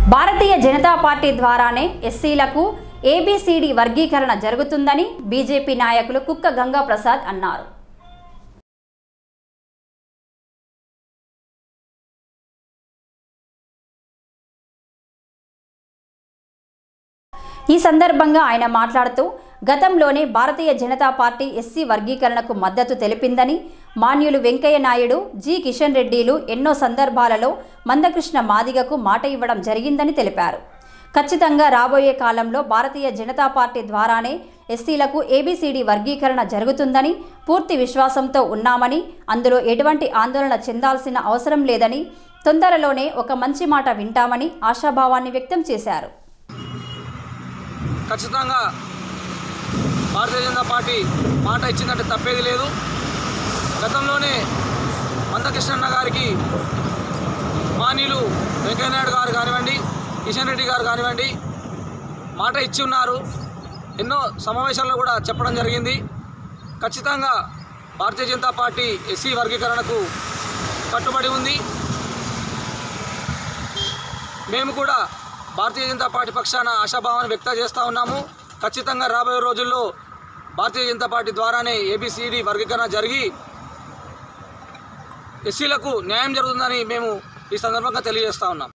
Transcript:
భారతీయ Janata party ద్వారానే ఎస్సీలకు A B C D వర్గీకరణ జరుగుతుందని బీజేపీ నాయకులు కుక్క గంగా ప్రసాద్ అన్నారు ఈ సందర్భంగా ఆయన మాట్లాడుతూ గతంలోనే భారతీయ జనతా పార్టీ ఎస్సీ వర్గీకరణకు మద్దతు తెలిపిందని మాన్యులు వెంకయ్య నాయుడు జి కిషన్ రెడ్డిలు ఎన్నో సందర్భాలలో మందకృష్ణ మాదిగకు మాట ఇవ్వడం జరిగిందని తెలిపారు ఖచ్చితంగా రాబోయే కాలంలో భారతీయ జనతా పార్టీ ద్వారానే ఎస్సీలకు ఏబిసిడి వర్గీకరణ జరుగుతుందని పూర్తి విశ్వాసంతో ఉన్నామని అందులో ఎటువంటి ఆందోళన చెందాల్సిన అవసరం లేదని తొందరలోనే ఒక మంచి మాట వింటామని ఆశాభావాన్ని వ్యక్తం చేశారు ఖచ్చితంగా భారతీయ జనతా పార్టీ మాట ఇచ్చిందంటే తప్పేది లేదు గతంలోనే మందకృష్ణన్న గారికి మాన్యులు వెంకయ్యనాయుడు గారు కానివ్వండి కిషన్ రెడ్డి గారు కానివ్వండి మాట ఇచ్చి ఉన్నారు ఎన్నో సమావేశాల్లో కూడా చెప్పడం జరిగింది ఖచ్చితంగా భారతీయ జనతా పార్టీ ఎస్సీ వర్గీకరణకు కట్టుబడి ఉంది మేము కూడా భారతీయ జనతా పార్టీ పక్షాన ఆశాభావాన్ని వ్యక్తం చేస్తూ ఉన్నాము ఖచ్చితంగా రాబోయే రోజుల్లో భారతీయ జనతా పార్టీ ద్వారానే ఏబిసిడి వర్గీకరణ జరిగి ఎస్సీలకు న్యాయం జరుగుతుందని మేము ఈ సందర్భంగా తెలియజేస్తా ఉన్నాం